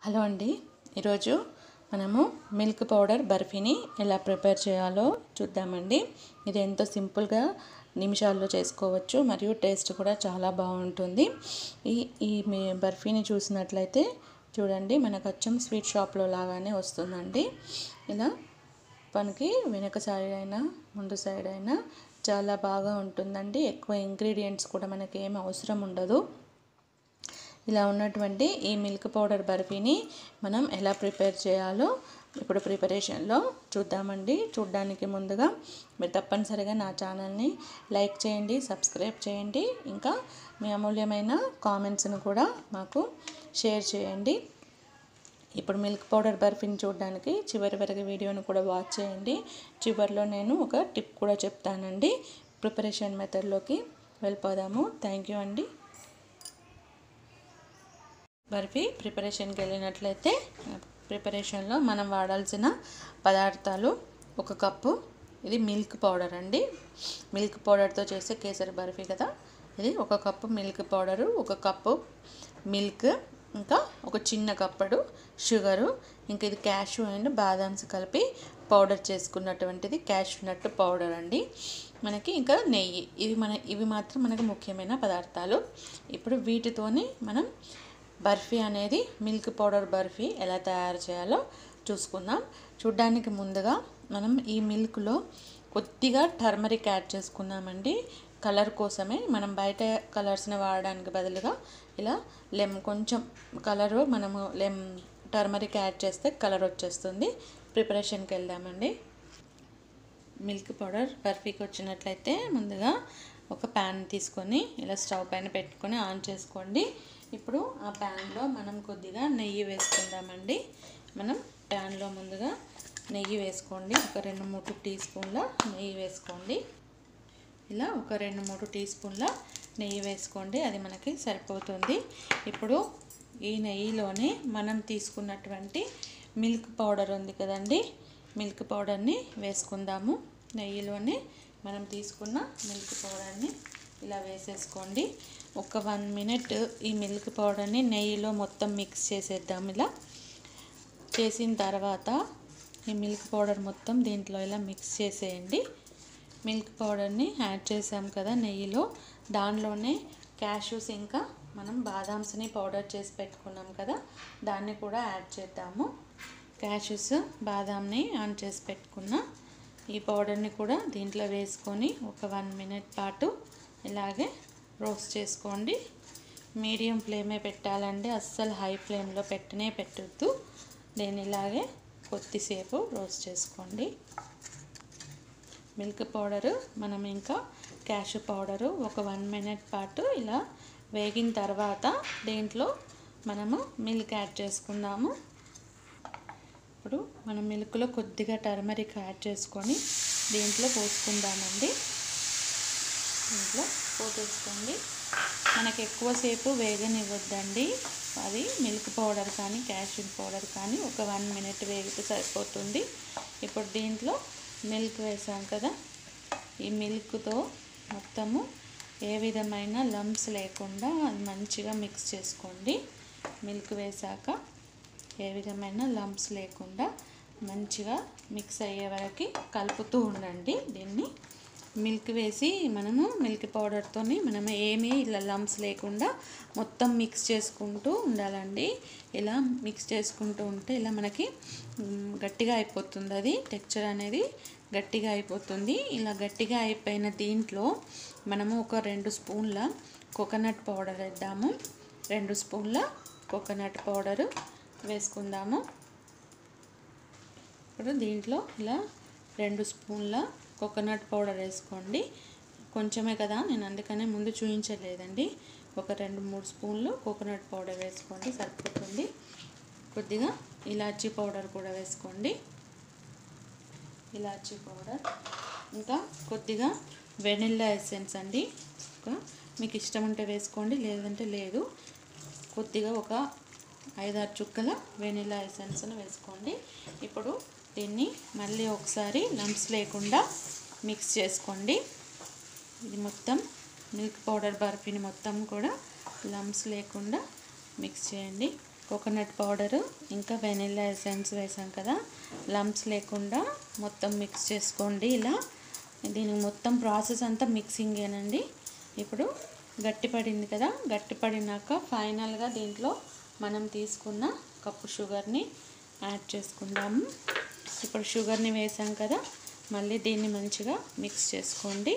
hello అండి ఈరోజు మనము మిల్క్ పౌడర్ బర్ఫీని ఎలా ప్రిపేర్ చేయాలో చూద్దామండి ఇది ఎంతో సింపుల్గా నిమిషాల్లో చేసుకోవచ్చు మరియు టేస్ట్ కూడా చాలా బాగుంటుంది ఈ ఈ మీ బర్ఫీని చూసినట్లయితే చూడండి మనకు అచ్చం స్వీట్ షాప్లో లాగానే వస్తుందండి ఇలా మనకి వెనక సైడ్ అయినా ముందు సైడ్ అయినా చాలా బాగా ఉంటుందండి ఎక్కువ ఇంగ్రీడియంట్స్ కూడా మనకి ఏం అవసరం ఉండదు ఇలా ఉన్నటువంటి ఈ మిల్క్ పౌడర్ బర్ఫీని మనం ఎలా ప్రిపేర్ చేయాలో ఇప్పుడు ప్రిపరేషన్లో చూద్దామండి చూడ్డానికి ముందుగా మీరు తప్పనిసరిగా నా ఛానల్ని లైక్ చేయండి సబ్స్క్రైబ్ చేయండి ఇంకా మీ అమూల్యమైన కామెంట్స్ను కూడా మాకు షేర్ చేయండి ఇప్పుడు మిల్క్ పౌడర్ బర్ఫీని చూడడానికి చివరి వరకు వీడియోను కూడా వాచ్ చేయండి చివరిలో నేను ఒక టిప్ కూడా చెప్తానండి ప్రిపరేషన్ మెథడ్లోకి వెళ్ళిపోదాము థ్యాంక్ యూ అండి బర్ఫీ ప్రిపరేషన్కి వెళ్ళినట్లయితే ప్రిపరేషన్లో మనం వాడాల్సిన పదార్థాలు ఒక కప్పు ఇది మిల్క్ పౌడర్ అండి మిల్క్ పౌడర్తో చేసే కేసరి బర్ఫీ కదా ఇది ఒక కప్పు మిల్క్ పౌడరు ఒక కప్పు మిల్క్ ఇంకా ఒక చిన్న కప్పడు షుగరు ఇంకా ఇది క్యాషు అండ్ బాదామ్స్ కలిపి పౌడర్ చేసుకున్నటువంటిది క్యాషు నట్ పౌడర్ అండి మనకి ఇంకా నెయ్యి ఇవి మన ఇవి మాత్రం మనకు ముఖ్యమైన పదార్థాలు ఇప్పుడు వీటితోని మనం బర్ఫీ అనేది మిల్క్ పౌడర్ బర్ఫీ ఎలా తయారు చేయాలో చూసుకుందాం చూడ్డానికి ముందుగా మనం ఈ మిల్క్లో కొద్దిగా టర్మరిక్ యాడ్ చేసుకుందామండి కలర్ కోసమే మనం బయట కలర్స్ని వాడడానికి బదులుగా ఇలా లెమ్ కొంచెం కలరు మనము లెమ్ టర్మరిక్ యాడ్ చేస్తే కలర్ వచ్చేస్తుంది ప్రిపరేషన్కి వెళ్దామండి మిల్క్ పౌడర్ బర్ఫీకి వచ్చినట్లయితే ముందుగా ఒక ప్యాన్ తీసుకొని ఇలా స్టవ్ పైన పెట్టుకొని ఆన్ చేసుకోండి ఇప్పుడు ఆ ప్యాన్లో మనం కొద్దిగా నెయ్యి వేసుకుందామండి మనం ప్యాన్లో ముందుగా నెయ్యి వేసుకోండి ఒక రెండు మూడు టీ స్పూన్ల నెయ్యి వేసుకోండి ఇలా ఒక రెండు మూడు టీ స్పూన్ల నెయ్యి వేసుకోండి అది మనకి సరిపోతుంది ఇప్పుడు ఈ నెయ్యిలోనే మనం తీసుకున్నటువంటి మిల్క్ పౌడర్ ఉంది కదండి మిల్క్ పౌడర్ని వేసుకుందాము నెయ్యిలోనే మనం తీసుకున్న మిల్క్ పౌడర్ని ఇలా వేసేసుకోండి ఒక వన్ మినిట్ ఈ మిల్క్ పౌడర్ని నెయ్యిలో మొత్తం మిక్స్ చేసేద్దాం ఇలా చేసిన తర్వాత ఈ మిల్క్ పౌడర్ మొత్తం దీంట్లో ఇలా మిక్స్ చేసేయండి మిల్క్ పౌడర్ని యాడ్ చేసాం కదా నెయ్యిలో దానిలోనే క్యాషూస్ ఇంకా మనం బాదామ్స్ని పౌడర్ చేసి పెట్టుకున్నాం కదా దాన్ని కూడా యాడ్ చేద్దాము క్యాషూస్ బాదాంని ఆన్ చేసి పెట్టుకున్న ఈ పౌడర్ని కూడా దీంట్లో వేసుకొని ఒక వన్ మినిట్ పాటు ఇలాగే రోస్ట్ చేసుకోండి మీడియం ఫ్లేమే పెట్టాలండి అస్సలు హై ఫ్లేమ్లో పెట్టనే పెట్టొద్దు దీన్ని ఇలాగే కొద్దిసేపు రోస్ట్ చేసుకోండి మిల్క్ పౌడరు మనం ఇంకా క్యాషు పౌడరు ఒక వన్ మినిట్ పాటు ఇలా వేగిన తర్వాత దీంట్లో మనము మిల్క్ యాడ్ చేసుకుందాము ఇప్పుడు మనం మిల్క్లో కొద్దిగా టర్మరిక్ యాడ్ చేసుకొని దీంట్లో పోసుకుందామండి దీంట్లో పోసేసుకోండి మనకు ఎక్కువసేపు వేగనివ్వద్దండి అది మిల్క్ పౌడర్ కానీ క్యాషియన్ పౌడర్ కానీ ఒక వన్ మినిట్ వేగితే సరిపోతుంది ఇప్పుడు దీంట్లో మిల్క్ వేసాం కదా ఈ మిల్క్తో మొత్తము ఏ విధమైన లంప్స్ లేకుండా అది మంచిగా మిక్స్ చేసుకోండి మిల్క్ వేసాక ఏ విధమైన లంప్స్ లేకుండా మంచిగా మిక్స్ అయ్యే వరకు కలుపుతూ ఉండండి దీన్ని మిల్క్ వేసి మనము మిల్క్ పౌడర్తోని మనం ఏమీ ఇలా లంప్స్ లేకుండా మొత్తం మిక్స్ చేసుకుంటూ ఉండాలండి ఇలా మిక్స్ చేసుకుంటూ ఉంటే ఇలా మనకి గట్టిగా అయిపోతుంది అది టెక్చర్ అనేది గట్టిగా అయిపోతుంది ఇలా గట్టిగా అయిపోయిన దీంట్లో మనము ఒక రెండు స్పూన్ల కోకోనట్ పౌడర్ వేద్దాము రెండు స్పూన్ల కోకోనట్ పౌడరు వేసుకుందాము ఇప్పుడు దీంట్లో ఇలా రెండు స్పూన్ల కోకోనట్ పౌడర్ వేసుకోండి కొంచెమే కదా నేను అందుకనే ముందు చూపించలేదండి ఒక రెండు మూడు స్పూన్లు కోకోనట్ పౌడర్ వేసుకోండి సరిపోతుంది కొద్దిగా ఇలాచీ పౌడర్ కూడా వేసుకోండి ఇలాచీ పౌడర్ ఇంకా కొద్దిగా వెనిల్లా ఎసెన్స్ అండి మీకు ఇష్టం ఉంటే వేసుకోండి లేదంటే లేదు కొద్దిగా ఒక ఐదారు చుక్కల వెనిలా ఎసెన్స్ను వేసుకోండి ఇప్పుడు దీన్ని మళ్ళీ ఒకసారి లంప్స్ లేకుండా మిక్స్ చేసుకోండి ఇది మొత్తం మిల్క్ పౌడర్ బర్ఫీని మొత్తం కూడా లంప్స్ లేకుండా మిక్స్ చేయండి కోకోనట్ పౌడరు ఇంకా వెనిల్లా ఎసెన్స్ వేసాం కదా లంప్స్ లేకుండా మొత్తం మిక్స్ చేసుకోండి ఇలా దీనికి మొత్తం ప్రాసెస్ అంతా మిక్సింగేనండి ఇప్పుడు గట్టిపడింది కదా గట్టిపడినాక ఫైనల్గా దీంట్లో మనం తీసుకున్న కప్పు షుగర్ని యాడ్ చేసుకుందాము ఇప్పుడు షుగర్ని వేసాం కదా మళ్ళీ దీన్ని మంచిగా మిక్స్ చేసుకోండి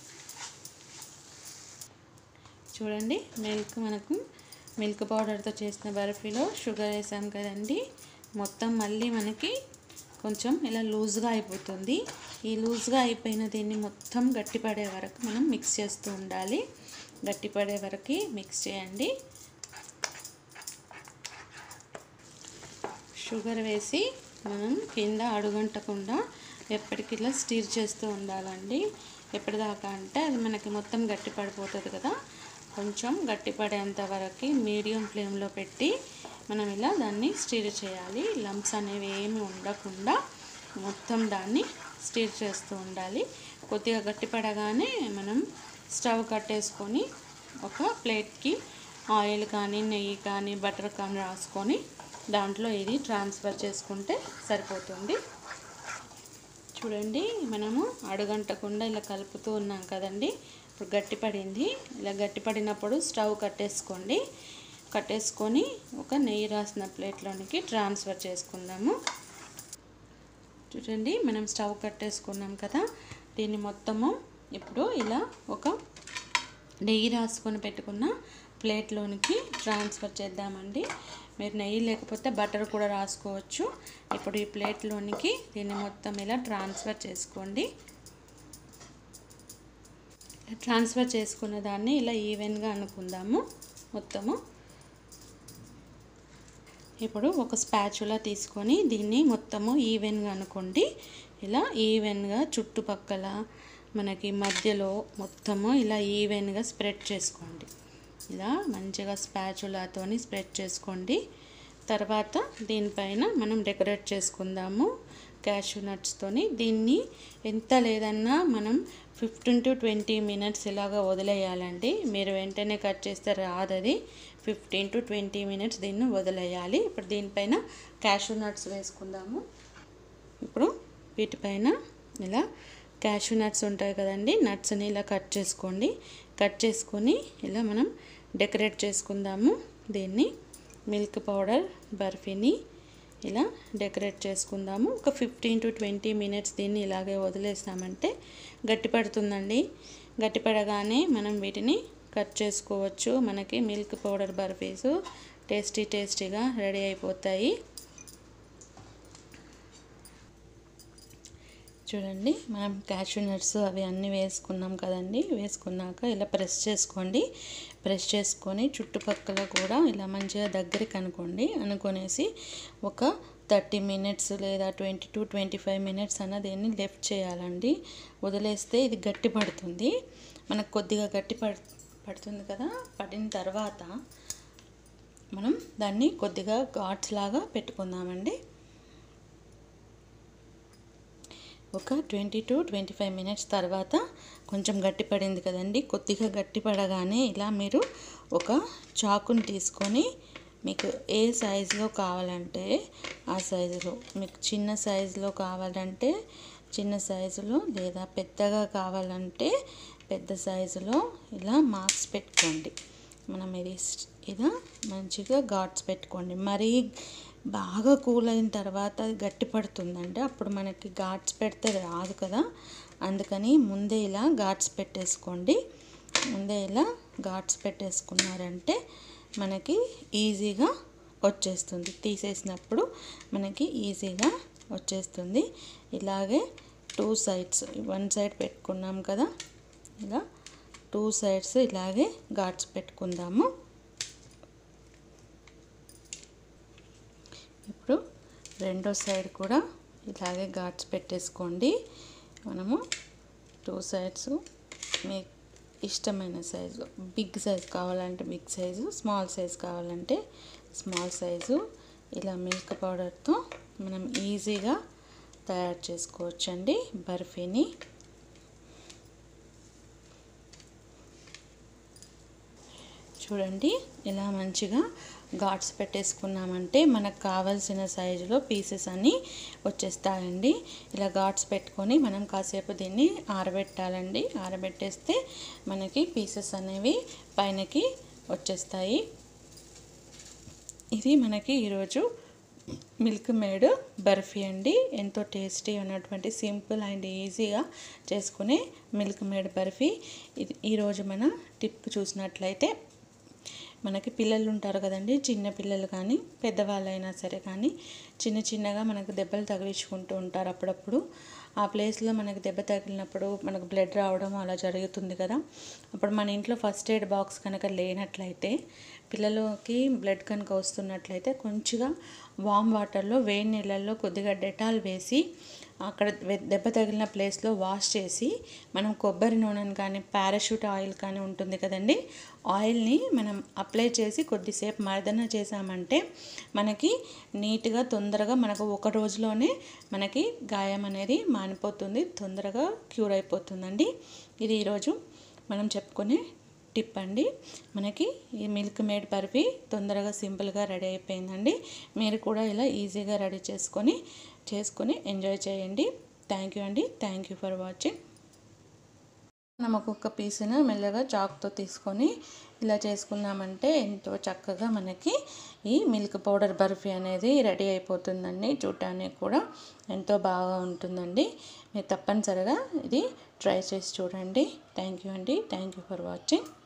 చూడండి మిల్క్ మనకు మిల్క్ పౌడర్తో చేసిన బర్ఫీలో షుగర్ వేసాం కదండి మొత్తం మళ్ళీ మనకి కొంచెం ఇలా లూజ్గా అయిపోతుంది ఈ లూజ్గా అయిపోయిన దీన్ని మొత్తం గట్టిపడే వరకు మనం మిక్స్ చేస్తూ ఉండాలి గట్టిపడే వరకు మిక్స్ చేయండి షుగర్ వేసి మనం కింద అడుగంటకుండా ఎప్పటికిలా స్టీర్ చేస్తూ ఉండాలండి ఎప్పటిదాకా అంటే అది మనకి మొత్తం గట్టి పడిపోతుంది కదా కొంచెం గట్టి పడేంత వరకు మీడియం ఫ్లేమ్లో పెట్టి మనం ఇలా దాన్ని స్టీర్ చేయాలి లంప్స్ అనేవి ఏమి ఉండకుండా మొత్తం దాన్ని స్టీర్ చేస్తూ ఉండాలి కొద్దిగా గట్టి పడగానే మనం స్టవ్ కట్టేసుకొని ఒక ప్లేట్కి ఆయిల్ కానీ నెయ్యి కానీ బటర్ కానీ రాసుకొని దాంట్లో ఇది ట్రాన్స్ఫర్ చేసుకుంటే సరిపోతుంది చూడండి మనము అడుగంటకుండా ఇలా కలుపుతూ ఉన్నాం కదండి ఇప్పుడు గట్టిపడింది ఇలా గట్టిపడినప్పుడు స్టవ్ కట్టేసుకోండి కట్టేసుకొని ఒక నెయ్యి రాసిన ప్లేట్లోనికి ట్రాన్స్ఫర్ చేసుకుందాము చూడండి మనం స్టవ్ కట్టేసుకున్నాం కదా దీన్ని మొత్తము ఇప్పుడు ఇలా ఒక నెయ్యి రాసుకొని పెట్టుకున్న ప్లేట్లోనికి ట్రాన్స్ఫర్ చేద్దామండి మీరు నెయ్యి లేకపోతే బటర్ కూడా రాసుకోవచ్చు ఇప్పుడు ఈ ప్లేట్లోనికి దీన్ని మొత్తం ఇలా ట్రాన్స్ఫర్ చేసుకోండి ట్రాన్స్ఫర్ చేసుకున్న దాన్ని ఇలా ఈవెన్గా అనుకుందాము మొత్తము ఇప్పుడు ఒక స్పాచులా తీసుకొని దీన్ని మొత్తము ఈవెన్గా అనుకోండి ఇలా ఈవెన్గా చుట్టుపక్కల మనకి మధ్యలో మొత్తము ఇలా ఈవెన్గా స్ప్రెడ్ చేసుకోండి ఇలా మంచిగా స్పాచులాతోని స్ప్రెడ్ చేసుకోండి తర్వాత దీనిపైన మనం డెకరేట్ చేసుకుందాము క్యాషూ నట్స్తోని దీన్ని ఎంత లేదన్నా మనం ఫిఫ్టీన్ టు ట్వంటీ మినిట్స్ ఇలాగ వదిలేయాలండి మీరు వెంటనే కట్ చేస్తే రాదది ఫిఫ్టీన్ టు ట్వంటీ మినిట్స్ దీన్ని వదిలేయాలి ఇప్పుడు దీనిపైన క్యాషూ నట్స్ వేసుకుందాము ఇప్పుడు వీటిపైన ఇలా క్యాషూ నట్స్ ఉంటాయి కదండి నట్స్ని ఇలా కట్ చేసుకోండి కట్ చేసుకొని ఇలా మనం డెకరేట్ చేసుకుందాము దీన్ని మిల్క్ పౌడర్ బర్ఫీని ఇలా డెకరేట్ చేసుకుందాము ఒక ఫిఫ్టీన్ టు ట్వంటీ మినిట్స్ దీన్ని ఇలాగే వదిలేసామంటే గట్టిపడుతుందండి గట్టిపడగానే మనం వీటిని కట్ చేసుకోవచ్చు మనకి మిల్క్ పౌడర్ బర్ఫీస్ టేస్టీ టేస్టీగా రెడీ అయిపోతాయి చూడండి మనం క్యాషూ నట్స్ అవి అన్నీ వేసుకున్నాం కదండి వేసుకున్నాక ఇలా ప్రెస్ చేసుకోండి ప్రెస్ చేసుకొని చుట్టుపక్కల కూడా ఇలా మంచిగా దగ్గరికి అనుకోండి అనుకొనేసి ఒక థర్టీ మినిట్స్ లేదా twenty to twenty five minutes అన్న దీన్ని లెఫ్ట్ చేయాలండి వదిలేస్తే ఇది గట్టి పడుతుంది మనకు కొద్దిగా గట్టి పడు పడుతుంది కదా పడిన తర్వాత మనం దాన్ని కొద్దిగా ఘాట్స్ లాగా పెట్టుకుందామండి ఒక twenty to twenty five minutes తర్వాత కొంచెం గట్టిపడింది కదండి కొద్దిగా గట్టిపడగానే ఇలా మీరు ఒక చాకుని తీసుకొని మీకు ఏ సైజులో కావాలంటే ఆ సైజులో మీకు చిన్న సైజులో కావాలంటే చిన్న సైజులో లేదా పెద్దగా కావాలంటే పెద్ద సైజులో ఇలా మార్క్స్ పెట్టుకోండి మనం ఇది ఇలా మంచిగా ఘాట్స్ పెట్టుకోండి మరీ బాగా కూల్ అయిన తర్వాత అది గట్టి పడుతుందంటే అప్పుడు మనకి ఘాట్స్ పెడితే రాదు కదా అందుకని ముందే ఇలా ఘాట్స్ పెట్టేసుకోండి ముందే ఇలా ఘాట్స్ పెట్టేసుకున్నారంటే మనకి ఈజీగా వచ్చేస్తుంది తీసేసినప్పుడు మనకి ఈజీగా వచ్చేస్తుంది ఇలాగే టూ సైడ్స్ వన్ సైడ్ పెట్టుకున్నాం కదా ఇలా టూ సైడ్స్ ఇలాగే ఘాట్స్ పెట్టుకుందాము ఇప్పుడు రెండో సైడ్ కూడా ఇలాగే ఘాట్స్ పెట్టేసుకోండి మనము టూ సైడ్స్ మీ ఇష్టమైన సైజు బిగ్ సైజ్ కావాలంటే బిగ్ సైజు స్మాల్ సైజ్ కావాలంటే స్మాల్ సైజు ఇలా మిల్క్ పౌడర్తో మనం ఈజీగా తయారు చేసుకోవచ్చండి బర్ఫీని చూడండి ఇలా మంచిగా ఘాట్స్ పెట్టేసుకున్నామంటే మనకు కావాల్సిన సైజులో పీసెస్ అన్నీ వచ్చేస్తాయండి ఇలా ఘాట్స్ పెట్టుకొని మనం కాసేపు దీన్ని ఆరబెట్టాలండి ఆరబెట్టేస్తే మనకి పీసెస్ అనేవి పైనకి వచ్చేస్తాయి ఇది మనకి ఈరోజు మిల్క్ మేడ్ బర్ఫీ అండి ఎంతో టేస్టీ ఉన్నటువంటి సింపుల్ అండ్ ఈజీగా చేసుకునే మిల్క్ మేడ్ బర్ఫీ ఇది ఈరోజు మన టిప్ చూసినట్లయితే మనకి పిల్లలు ఉంటారు కదండి చిన్న పిల్లలు కానీ పెద్దవాళ్ళైనా సరే కానీ చిన్న చిన్నగా మనకు దెబ్బలు తగిలించుకుంటూ ఉంటారు అప్పుడప్పుడు ఆ ప్లేస్లో మనకు దెబ్బ తగిలినప్పుడు మనకు బ్లడ్ రావడం అలా జరుగుతుంది కదా అప్పుడు మన ఇంట్లో ఫస్ట్ ఎయిడ్ బాక్స్ కనుక లేనట్లయితే పిల్లలకి బ్లడ్ కనుక వస్తున్నట్లయితే కొంచెంగా వామ్ వాటర్లో వేడి నీళ్ళల్లో కొద్దిగా డెటాల్ వేసి అక్కడ దెబ్బ తగిలిన ప్లేస్లో వాష్ చేసి మనం కొబ్బరి నూనెను కానీ పారాషూట్ ఆయిల్ కానీ ఉంటుంది కదండి ఆయిల్ని మనం అప్లై చేసి కొద్దిసేపు మర్దన చేసామంటే మనకి నీట్గా తొందరగా మనకు ఒక రోజులోనే మనకి గాయం అనేది మానిపోతుంది తొందరగా క్యూర్ అయిపోతుందండి ఇది ఈరోజు మనం చెప్పుకునే టిప్ అండి మనకి ఈ మిల్క్ మేడ్ బర్ఫీ తొందరగా సింపుల్గా రెడీ అయిపోయిందండి మీరు కూడా ఇలా ఈజీగా రెడీ చేసుకొని చేసుకొని ఎంజాయ్ చేయండి థ్యాంక్ యూ అండి థ్యాంక్ యూ ఫర్ వాచింగ్ మనం ఒక్కొక్క పీస్ను మెల్లగా చాక్తో తీసుకొని ఇలా చేసుకున్నామంటే ఎంతో చక్కగా మనకి ఈ మిల్క్ పౌడర్ బర్ఫీ అనేది రెడీ అయిపోతుందండి చూడటానికి కూడా ఎంతో బాగా ఉంటుందండి మీరు తప్పనిసరిగా ఇది ట్రై చేసి చూడండి థ్యాంక్ యూ అండి థ్యాంక్ యూ ఫర్ వాచింగ్